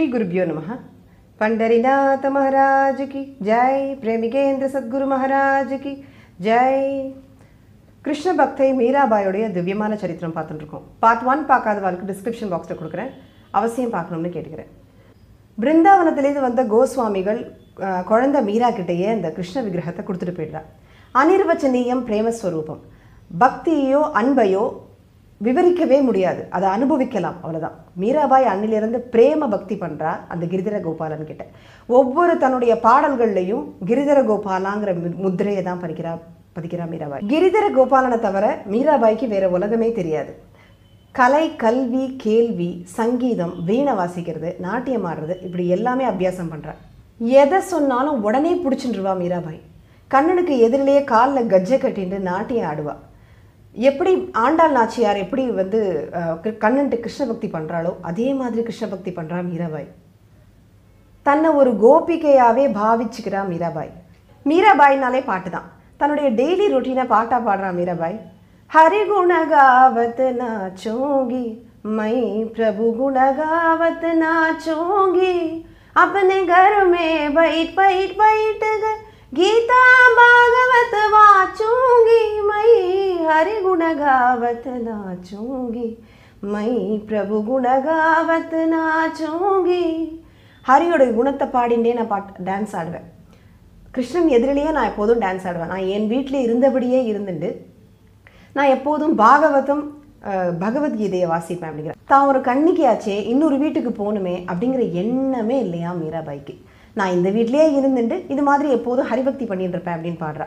गुरुभ्यो नमः पंडरीनाथ महाराज की जय प्रेमिकेंद्र सद्गुरु महाराज की ஜெய் கிருஷ்ண பக்தை மீராபாயோடைய திவ்யமான சரித்திரம் பார்த்துட்டு இருக்கோம் பார்ட் ஒன் பார்க்காதவாளுக்கு டிஸ்கிரிப்ஷன் பாக்ஸில் கொடுக்குறேன் அவசியம் பார்க்கணும்னு கேட்டுக்கிறேன் பிருந்தாவனத்திலேருந்து வந்த கோஸ்வாமிகள் அஹ், குழந்தை மீரா கிட்டேயே இந்த கிருஷ்ண விக்கிரகத்தை கொடுத்துட்டு போயிடுறா அனிர்வச்சனீயம் பிரேமஸ்வரூபம் பக்தியோ அன்பையோ விவரிக்கவே முடியாது அதை அனுபவிக்கலாம் அவ்வளவுதான் மீராபாய் அண்ணிலிருந்து பிரேம பக்தி பண்றா அந்த கிரிதர கோபாலன் கிட்ட ஒவ்வொரு தன்னுடைய பாடல்கள்லையும் கிரிதர கோபாலாங்கிற மு- முத்திரையை தான் பதிக்கிறா பதிக்கிறா மீராபாய் கிரிதர கோபாலனை தவிர மீராபாய்க்கு வேற உலகமே தெரியாது கலை கல்வி கேள்வி சங்கீதம் வீணை வாசிக்கிறது நாட்டியம் ஆடுறது இப்படி எல்லாமே அபியாசம் பண்றா எதை சொன்னாலும் உடனே பிடிச்சிட்டுருவா மீராபாய் கண்ணனுக்கு எதிரிலேயே காலில் கஜ்ஜை கட்டிட்டு நாட்டியம் ஆடுவா எப்படி ஆண்டாள் நாச்சியார் எப்படி வந்து அஹ், கி- கண்ணன்ட்டு கிருஷ்ண பக்தி பண்றாளோ அதே மாதிரி கிருஷ்ண பக்தி பண்றா மீராபாய் தன்னை ஒரு கோபிகையாவே பாவிச்சுக்கிறா மீராபாய் மீராபாய்னாலே பாட்டு தான் தன்னுடைய டெய்லி ரொட்டீனை பாட்டா பாடுறா மீராபாய் ஹரி குணகாவத் நாச்சோங்கி மை பிரபு குணகாவத் நாச்சோங்கி अपने घर में बैठ बैठ बैठ कर गीता भागवत वाचूंगी मैं हरि गुण गावत नाचूंगी मैं प्रभु गुण गावत नाचूंगी ஹரியோட குணத்தை பாடிண்டே நான் பாட் டான்ஸ் ஆடுவேன் கிருஷ்ணன் எதிரிலேயே நான் எப்போதும் டான்ஸ் ஆடுவேன் நான் என் வீட்டிலே இருந்தபடியே இருந்துட்டு நான் எப்போதும் பாகவதம் அஹ், பகவத்கீதையை வாசிப்பேன் அப்படிங்கிற தான் ஒரு கண்ணிக்கையாச்சே இன்னொரு வீட்டுக்கு போகணுமே அப்படிங்கிற எண்ணமே இல்லையா மீராபாய்க்கு நான் இந்த வீட்டிலேயே இருந்துட்டு இது மாதிரி எப்போதும் ஹரிபக்தி பண்ணிட்டு இருப்பேன் அப்படின்னு பாடுறா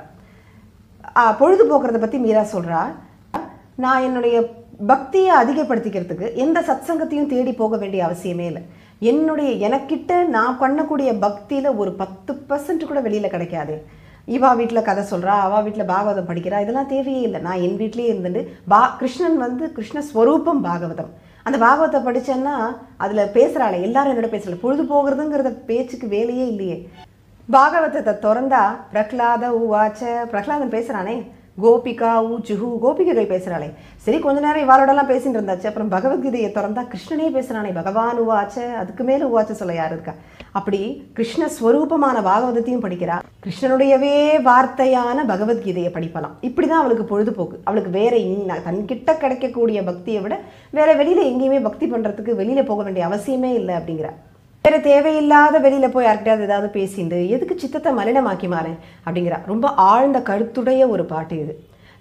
ஆ, பொழுதுபோக்குறத பற்றி மீரா சொல்றா நான் என்னுடைய பக்தியை அதிகப்படுத்திக்கிறதுக்கு எந்த சத்சங்கத்தையும் தேடி போக வேண்டிய அவசியமே இல்லை என்னுடைய எனக்கிட்ட நான் பண்ணக்கூடிய பக்தியில் ஒரு பத்து பர்சன்ட் கூட வெளியில் கிடைக்காது இவா வீட்டில் கதை சொல்கிறா அவா வீட்டில் பாகவதம் படிக்கிறா இதெல்லாம் தேவையே இல்லை நான் என் வீட்லேயே இருந்துட்டு பா கிருஷ்ணன் வந்து கிருஷ்ண ஸ்வரூபம் பாகவதம் அந்த பாகவத்தை படிச்சேன்னா அதில் பேசுகிறாளே எல்லாரும் என்னோட பேசல பொழுது போகிறதுங்கிறத பேச்சுக்கு வேலையே இல்லையே பாகவதத்தை திறந்தா பிரகலாத உவாச்ச பிரகலாதன் பேசுறானே கோபிகா ஊ ஜுஹு கோபிகைகள் பேசுறாளே சரி கொஞ்ச நேரம் இவாளோடலாம் பேசிட்டு இருந்தாச்சு அப்புறம் பகவத்கீதையை திறந்தா கிருஷ்ணனே பேசுறானே பகவான் உவாச்ச அதுக்கு மேல உவாச்ச சொல்ல யாரு இருக்கா அப்படி கிருஷ்ண ஸ்வரூபமான பாகவதத்தையும் படிக்கிறா கிருஷ்ணனுடையவே வார்த்தையான பகவத்கீதையை படிப்பலாம் இப்படிதான் அவளுக்கு பொழுதுபோக்கு அவளுக்கு வேற இன் தன்கிட்ட கிடைக்கக்கூடிய பக்தியை விட வேற வெளியில எங்கேயுமே பக்தி பண்றதுக்கு வெளியில போக வேண்டிய அவசியமே இல்லை அப்படிங்கிறா வேற தேவையில்லாத வெளியில போய் யார்கிட்டயாவது ஏதாவது பேசிண்டு எதுக்கு சித்தத்தை மலினமாக்கி மாறேன் அப்படிங்கிறா ரொம்ப ஆழ்ந்த கருத்துடைய ஒரு பாட்டு இது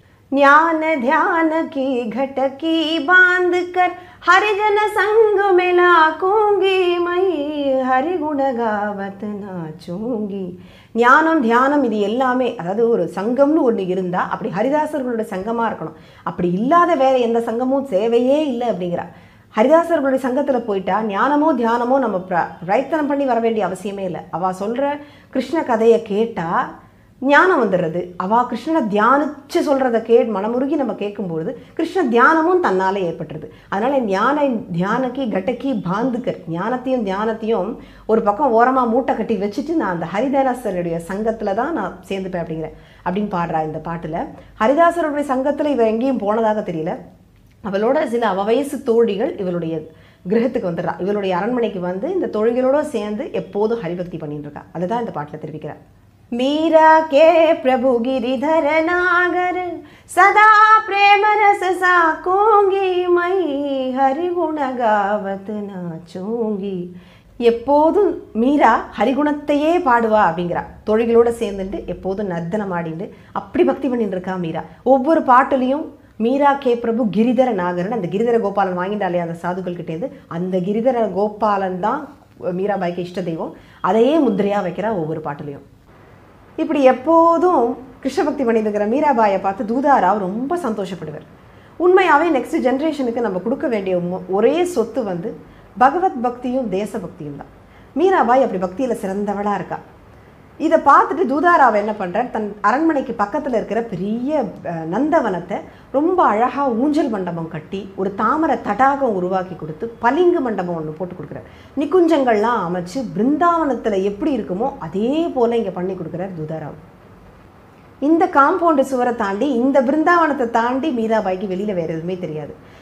ஞான தியான की घटकी बांध कर हरिजन संग मिला கூங்கி மை ஹரி குண காவத் நாச்சூங்கி ஞானம் தியானம் இது எல்லாமே அதாவது ஒரு சங்கம்னு ஒன்று இருந்தா அப்படி ஹரிதாசர்களோட சங்கமா இருக்கணும் அப்படி இல்லாத வேற எந்த சங்கமும் தேவையே இல்லை அப்படிங்கிறா ஹரிதாசர்களுடைய சங்கத்தில் போயிட்டா ஞானமோ தியானமோ நம்ம பிர பிரயத்தனம் பண்ணி வர வேண்டிய அவசியமே இல்லை அவள் சொல்கிற கிருஷ்ண கதையை கேட்டால் ஞானம் வந்துடுறது அவள் கிருஷ்ணனை தியானிச்சு சொல்கிறத கே மனமுருகி நம்ம கேட்கும்பொழுது கிருஷ்ண தியானமும் தன்னால் ஏற்பட்டுருது அதனால் ஞான தியானக்கி கட்டக்கி பாந்துக்கர் ஞானத்தையும் தியானத்தையும் ஒரு பக்கம் ஓரமாக மூட்டை கட்டி வச்சுட்டு நான் அந்த ஹரிதாசருடைய சங்கத்தில் தான் நான் சேர்ந்துப்பேன் அப்படிங்கிறேன் அப்படின்னு பாடுறா இந்த பாட்டில் ஹரிதாசருடைய சங்கத்தில் இவ எங்கேயும் போனதாக தெரியல அவளோட சில அவ வயசு தோழிகள் இவளுடைய கிரகத்துக்கு வந்துடுறா இவளுடைய அரண்மனைக்கு வந்து இந்த தோழிகளோட சேர்ந்து எப்போதும் ஹரிபக்தி பண்ணிட்டு இருக்கா அதை தான் இந்த பாட்டில் தெரிவிக்கிறார் மீரா கே பிரபு கிரிதர நாகர் சதா பிரேம ரச சாக்கோங்கி மை ஹரி குணகாவத் நாச்சோங்கி எப்போதும் மீரா ஹரிகுணத்தையே பாடுவா அப்படிங்கிறா தோழிகளோட சேர்ந்துட்டு எப்போதும் நர்த்தனம் ஆடிண்டு அப்படி பக்தி பண்ணிட்டு இருக்கா மீரா ஒவ்வொரு பாட்டுலையும் மீரா கே பிரபு கிரிதர நாகரன் அந்த கிரிதர கோபாலன் வாங்கிட்டாலே அந்த சாதுக்கள் கிட்டேருந்து அந்த கிரிதர கோபாலன் தான் மீராபாய்க்கு இஷ்ட தெய்வம் அதையே முத்திரையா வைக்கிறா ஒவ்வொரு பாட்டுலையும் இப்படி எப்போதும் கிருஷ்ண பக்தி பண்ணிட்டு இருக்கிற மீராபாயை பார்த்து தூதாராவ் ரொம்ப சந்தோஷப்படுவார் உண்மையாகவே நெக்ஸ்ட் ஜென்ரேஷனுக்கு நம்ம கொடுக்க வேண்டிய மொ- ஒரே சொத்து வந்து பகவத் பக்தியும் தேசபக்தியும் தான் மீராபாய் அப்படி பக்தியில் சிறந்தவளாக இருக்கா இதை பார்த்துட்டு தூதாராவ் என்ன பண்ணுறார் தன் அரண்மனைக்கு பக்கத்தில் இருக்கிற பெரிய அஹ், நந்தவனத்தை ரொம்ப அழகாக ஊஞ்சல் மண்டபம் கட்டி ஒரு தாமரை தடாகம் உருவாக்கி கொடுத்து பளிங்கு மண்டபம் ஒன்று போட்டு கொடுக்குறார் நிக்குஞ்சங்கள்லாம் அமைச்சு பிருந்தாவனத்தில் எப்படி இருக்குமோ அதே போல் இங்கே பண்ணி கொடுக்குறார் தூதாராவ் இந்த காம்பவுண்டு சுவரை தாண்டி இந்த பிருந்தாவனத்தை தாண்டி மீராபாய்க்கு வெளியில் வேறு எதுவுமே தெரியாது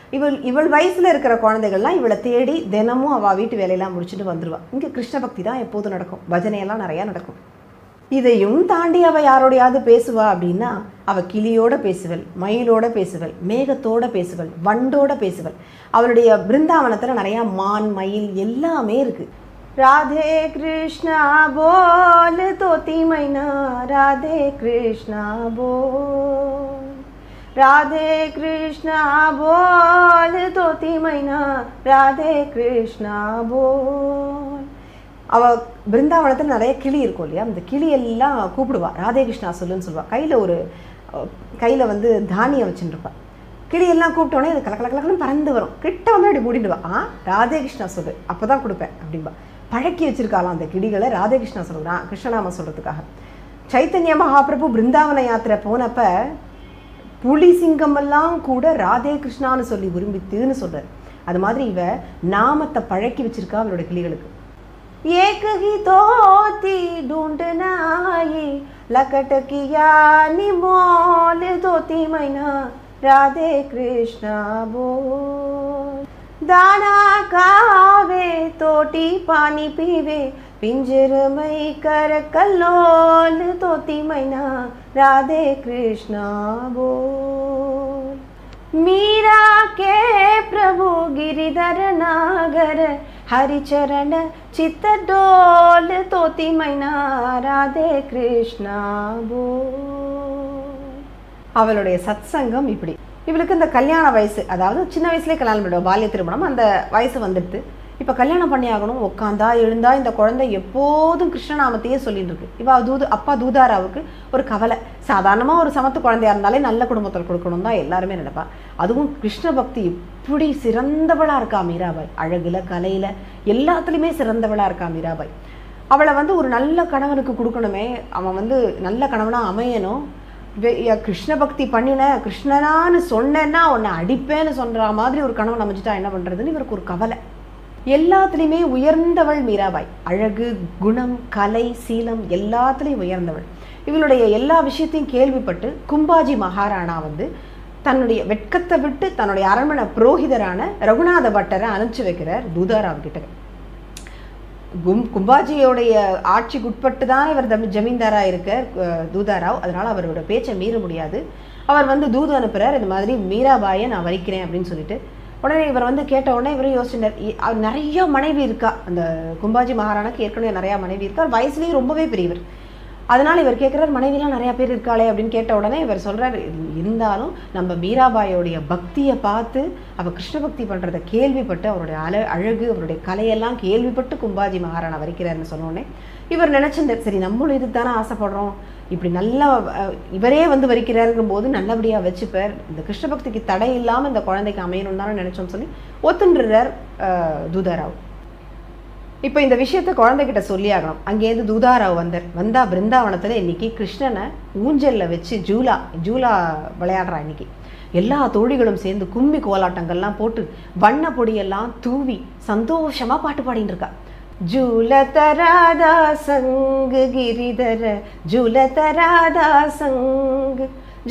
இவள் இவள் வயசில் இருக்கிற குழந்தைகள்லாம் இவளை தேடி தினமும் அவள் வீட்டு வேலையெல்லாம் முடிச்சுட்டு வந்துடுவா இங்கே கிருஷ்ண பக்தி தான் எப்போதும் நடக்கும் பஜனையெல்லாம் நிறையா நடக்கும் இதையும் தாண்டி அவள் யாரோடையாவது பேசுவா அப்படின்னா அவள் கிளியோட பேசுவள் மயிலோட பேசுவள் மேகத்தோட பேசுவள் வண்டோட பேசுவள் அவளுடைய பிருந்தாவனத்தில் நிறையா மான் மயில் எல்லாமே இருக்குது ராதே கிருஷ்ணா போல் தோத்தி மைனா ராதே கிருஷ்ணா போல் ராதே கிருஷ்ணா போல் தோத்தி மைனா ராதே கிருஷ்ணா போல் அவ பிருந்தாவனத்தில் நிறைய கிளி இருக்கும் இல்லையா அந்த கிளி எல்லாம் கூப்பிடுவா ராதே கிருஷ்ணா சொல்லுன்னு சொல்லுவா கையில் ஒரு கையில் வந்து தானியம் வச்சுருப்பா கிளி எல்லாம் கூப்பிட்டோன்னே அது கலக்கல கலக்கலன்னு பறந்து வரும் கிட்ட வந்து அப்படி மூடிடுவா ஆ ராதே கிருஷ்ணா சொல்லு அப்போ தான் கொடுப்பேன் அப்படின்பா பழக்கி வச்சிருக்காளாம் அந்த கிளிகளை ராதே கிருஷ்ணா சொல்லுறான் கிருஷ்ணநாமம் சொல்கிறதுக்காக சைத்தன்ய மகாபிரபு பிருந்தாவன யாத்திரை போனப்ப புலி சிங்கமெல்லாம் கூட ராதே கிருஷ்ணான்னு சொல்லி விரும்பித்துன்னு சொல்றார் அது மாதிரி இவ நாமத்தை பழக்கி வச்சிருக்கா அவளோட கிளிகளுக்கு एक ही धोती ढूंढना ये लकट किया निमोल धोती मैना राधे कृष्णा बोल दाना खावे तोटी पानी पीवे पिंजर मई कर कल्लोल तोती मैना राधे कृष्णा बोल मीरा के प्रभु गिरिधर नागर हरिचरण चित्त डोल तोती मैना राधे कृष्णा बोल அவளுடைய சத்சங்கம் இப்படி இவளுக்கு இந்த கல்யாண வயசு அதாவது சின்ன வயசுலேயே கல்யாணம் பண்ணிடுவா பால்ய திருமணம் அந்த வயசு வந்துடுது இப்போ கல்யாணம் பண்ணி ஆகணும் உட்காந்தா எழுந்தா இந்த குழந்தை எப்போதும் கிருஷ்ணநாமத்தையே சொல்லிட்டு இருக்கு இவ தூது அப்பா தூதாராவுக்கு ஒரு கவலை சாதாரணமாக ஒரு சமத்து குழந்தையா இருந்தாலே நல்ல குடும்பத்தில் கொடுக்கணும் தான் எல்லாருமே நினைப்பா அதுவும் கிருஷ்ண பக்தி இப்படி சிறந்தவளாக இருக்கா மீராபாய் அழகுல கலையில எல்லாத்துலேயுமே சிறந்தவளாக இருக்கா மீராபாய் அவளை வந்து ஒரு நல்ல கணவனுக்கு கொடுக்கணுமே அவன் வந்து நல்ல கணவனாக அமையணும் வே- ய- கிருஷ்ண பக்தி பண்ணின கிருஷ்ணனான்னு சொன்னேன்னா உன்னை அடிப்பேன்னு சொல்ற மாதிரி ஒரு கணவன் அமைச்சிட்டா என்ன பண்றதுன்னு இவருக்கு ஒரு கவலை எல்லாத்துலேயுமே உயர்ந்தவள் மீராபாய் அழகு குணம் கலை சீலம் எல்லாத்துலேயும் உயர்ந்தவள் இவளுடைய எல்லா விஷயத்தையும் கேள்விப்பட்டு கும்பாஜி மகாராணா வந்து தன்னுடைய வெட்கத்தை விட்டு தன்னுடைய அரண்மனை புரோகிதரான ரகுநாத பட்டரை அனுப்பிச்சு வைக்கிறார் தூதாராவ் கிட்ட கும் கும்பாஜியோடைய ஆட்சிக்கு உட்பட்டு தான் இவர் தம் ஜமீன்தாரா இருக்க அஹ், தூதாராவ் அதனால அவரோட பேச்சை மீற முடியாது அவர் வந்து தூது அனுப்புறார் இந்த மாதிரி மீராபாயை நான் வரிக்கிறேன் அப்படின்னு சொல்லிட்டு உடனே இவர் வந்து கேட்ட உடனே இவரும் யோசிச்சினார் இ- அவர் நிறைய மனைவி இருக்கா அந்த கும்பாஜி மகாராணாக்கு ஏற்கனவே நிறைய மனைவி இருக்கா அவர் வயசுலேயும் ரொம்பவே பெரியவர் அதனால இவர் கேட்குறாரு மனைவிலாம் நிறைய பேர் இருக்காளே அப்படின்னு கேட்ட உடனே இவர் சொல்றாரு இருந்தாலும் நம்ம மீராபாயோடைய பக்தியை பார்த்து அவ கிருஷ்ண பக்தி பண்றதை கேள்விப்பட்டு அவருடைய அழ அழகு அவருடைய கலையெல்லாம் கேள்விப்பட்டு கும்பாஜி மகாராணா வரிக்கிறாருன்னு சொன்ன உடனே இவர் நினைச்சிருந்தார் சரி நம்மளும் இது தானே ஆசைப்படுறோம் இப்படி நல்லா அஹ், இவரே வந்து வரிக்கிறாருங்கும் போது நல்லபடியாக வச்சுப்பார் இந்த கிருஷ்ண பக்திக்கு தடை இல்லாமல் இந்த குழந்தைக்கு அமையணும் தானே நினைச்சோம்னு சொல்லி ஒத்துன்றார் தூதாராவ் இப்போ இந்த விஷயத்த குழந்தைகிட்ட சொல்லி ஆகணும் அங்கேருந்து தூதாராவ் வந்தார் வந்தா பிருந்தாவனத்தில் இன்னைக்கு கிருஷ்ணனை ஊஞ்சல்ல வச்சு ஜூலா ஜூலா விளையாடுறா இன்னைக்கு எல்லா தோழிகளும் சேர்ந்து கும்மி கோலாட்டங்கள்லாம் போட்டு வண்ண பொடியெல்லாம் தூவி சந்தோஷமா பாட்டு பாடிட்டு இருக்கா ஜூலதராதா சங்கு கிரிதர ஜூலதராதா சங்கு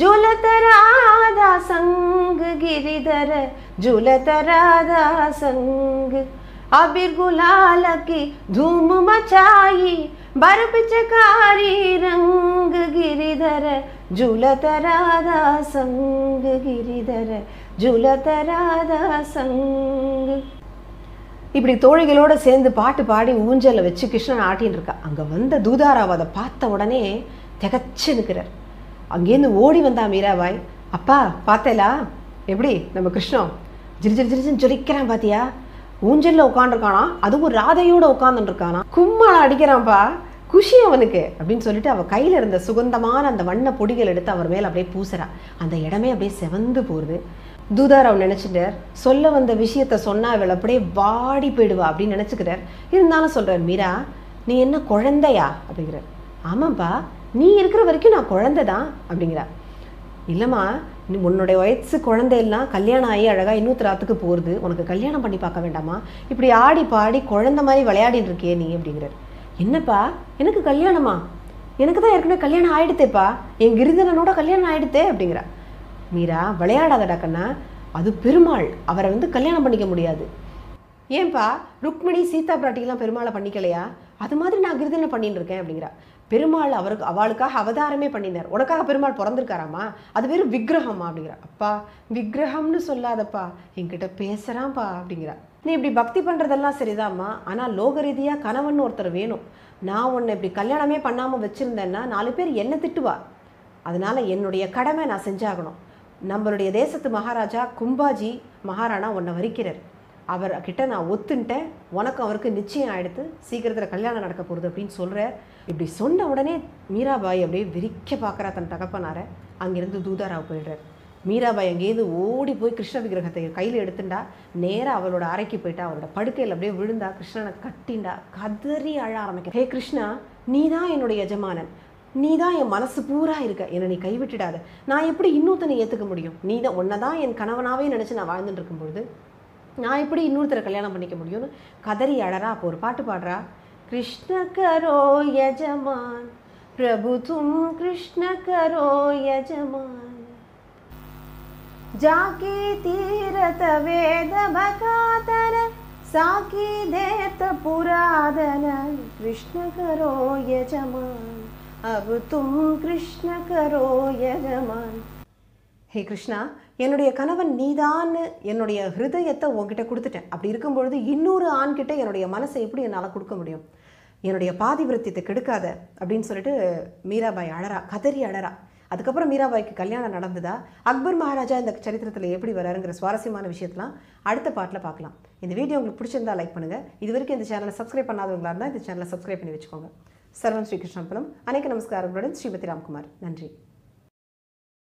ஜூலதராதா சங்கு கிரிதர ஜூலதராதா சங்கு अबीर गुलाल की धूम मचाई बर्फ चकारी रंग गिरिधर झूलत राधा संग गिरिधर झूलत राधा संग இப்படி தோழிகளோட சேர்ந்து பாட்டு பாடி ஊஞ்சல்ல வச்சு கிருஷ்ணன் ஆட்டின்னு இருக்கா அங்க வந்த தூதாராவ் அதை பார்த்த உடனே திகச்சு நிற்கிறார் அங்கேருந்து ஓடி வந்தா மீராபாய் அப்பா பார்த்தேலா எப்படி நம்ம கிருஷ்ணன் ஜிரி ஜிரி ஜிரிஜின்னு ஜொலிக்கிறான் பாத்தியா ஊஞ்சல்ல உட்காந்துருக்கானா அதுவும் ராதையோட உட்காந்துட்டு இருக்கானா கும்மாள அடிக்கிறான்ப்பா குஷி அவனுக்கு அப்படின்னு சொல்லிட்டு அவ கையில இருந்த சுகந்தமான அந்த வண்ண பொடிகள் எடுத்து அவர் மேல அப்படியே பூசுறா அந்த இடமே அப்படியே செவந்து போகுது தூதாராவ் நினைச்சிட்டார் சொல்ல வந்த விஷயத்த சொன்னா இவள் அப்படியே வாடி போயிடுவா அப்படின்னு நினைச்சுக்கிறார் இருந்தாலும் சொல்றார் மீரா நீ என்ன குழந்தையா அப்படிங்கிறார் ஆமாப்பா நீ இருக்கிற வரைக்கும் நான் குழந்தை தான் அப்படிங்கிறா இல்லைம்மா நீ உன்னுடைய வயசு குழந்தையெல்லாம் கல்யாணம் ஆகி அழகாக இன்னொரு ராத்துக்கு போகிறது உனக்கு கல்யாணம் பண்ணி பார்க்க வேண்டாமா இப்படி ஆடி பாடி குழந்தை மாதிரி விளையாடிட்டு இருக்கியே நீ அப்படிங்கிறார் என்னப்பா எனக்கு கல்யாணமா எனக்கு தான் ஏற்கனவே கல்யாணம் ஆயிடுத்தேப்பா என் கிரிதரனோட கல்யாணம் ஆயிடுத்தே அப்படிங்கிறா மீரா விளையாடாதடா கண்ணா அது பெருமாள் அவரை வந்து கல்யாணம் பண்ணிக்க முடியாது ஏன்பா ருக்மிணி சீதா பிராட்டிக்கெல்லாம் பெருமாளை பண்ணிக்கலையா அது மாதிரி நான் கிருதனை பண்ணிட்டு இருக்கேன் அப்படிங்கிறா பெருமாள் அவருக்கு அவளுக்காக அவதாரமே பண்ணினார் உனக்காக பெருமாள் பிறந்திருக்காராமா அது வெறும் விக்கிரகமா அப்படிங்கிறா அப்பா விக்கிரகம்னு சொல்லாதப்பா என்கிட்ட பேசுகிறான்ப்பா அப்படிங்கிறா நீ இப்படி பக்தி பண்ணுறதெல்லாம் சரிதாம்மா ஆனால் லோக ரீதியாக கணவன் ஒருத்தர் வேணும் நான் உன்னை இப்படி கல்யாணமே பண்ணாமல் வச்சுருந்தேன்னா நாலு பேர் என்ன திட்டுவா அதனால என்னுடைய கடமை நான் செஞ்சாகணும் நம்மளுடைய தேசத்து மகாராஜா கும்பாஜி மகாராணா உன்னை வரிக்கிறார் அவர்கிட்ட நான் ஒத்துன்ட்டேன் உனக்கு அவருக்கு நிச்சயம் ஆயிடுத்து சீக்கிரத்தில் கல்யாணம் நடக்க போகுது அப்படின்னு சொல்கிற இப்படி சொன்ன உடனே மீராபாய் அப்படியே விரிக்க பார்க்குறா தன் தகப்பனார அங்கிருந்து தூதாராவ் போயிடுறார் மீராபாய் அங்கேருந்து ஓடி போய் கிருஷ்ண விக்கிரகத்தை கையில் எடுத்துண்டா நேராக அவளோட அறைக்கு போயிட்டா அவளோட படுக்கையில் அப்படியே விழுந்தா கிருஷ்ணனை கட்டிண்டா கதறி அழ ஆரம்பிக்க ஹே கிருஷ்ணா நீ தான் என்னுடைய எஜமானன் நீ தான் என் மனசு பூரா இருக்க என்னை நீ கைவிட்டுடாத நான் எப்படி இன்னொருத்தனை ஏற்றுக்க முடியும் நீ தான் உன்னை தான் என் கணவனாவே நினச்சி நான் வாழ்ந்துட்டு இருக்கும்பொழுது நான் எப்படி இன்னொருத்தரை கல்யாணம் பண்ணிக்க முடியும்னு கதறி அழறா அப்போ ஒரு பாட்டு பாடுறா கிருஷ்ண கரோ யஜமான் பிரபு தும் கிருஷ்ண கரோ யஜமான் जाके तीरथ वेद भकातर साकी देत पुरादन कृष्ण करो यजमान अब तुम कृष्ण करो यजमान ஹே கிருஷ்ணா என்னுடைய கணவன் நீதான்னு என்னுடைய ஹிருதயத்தை உன்கிட்ட கொடுத்துட்டேன் அப்படி இருக்கும்பொழுது இன்னொரு ஆண்கிட்ட என்னுடைய மனசை எப்படி என்னால் கொடுக்க முடியும் என்னுடைய பாதிவிரத்தியத்தை கெடுக்காத அப்படின்னு சொல்லிட்டு மீராபாய் அழறா கதறி அழறா அதுக்கப்புறம் மீராபாய்க்கு கல்யாணம் நடந்ததா அக்பர் மகாராஜா இந்த சரித்திரத்தில் எப்படி வராருங்கிற சுவாரஸ்யமான விஷயத்தெல்லாம் அடுத்த பாட்டில் பார்க்கலாம் இந்த வீடியோ உங்களுக்கு பிடிச்சிருந்தா லைக் பண்ணுங்கள் இது வரைக்கும் இந்த சேனலை சப்ஸ்கிரைப் பண்ணாதவங்களா இருந்தால் இந்த சேனலை சப்ஸ்கிரைப் பண்ணி வச்சுக்கோங்க சர்வம் ஸ்ரீகிருஷ்ணபுரம் அனைக்கு நமஸ்காரங்களுடன் ஸ்ரீமதி ராம்குமார் நன்றி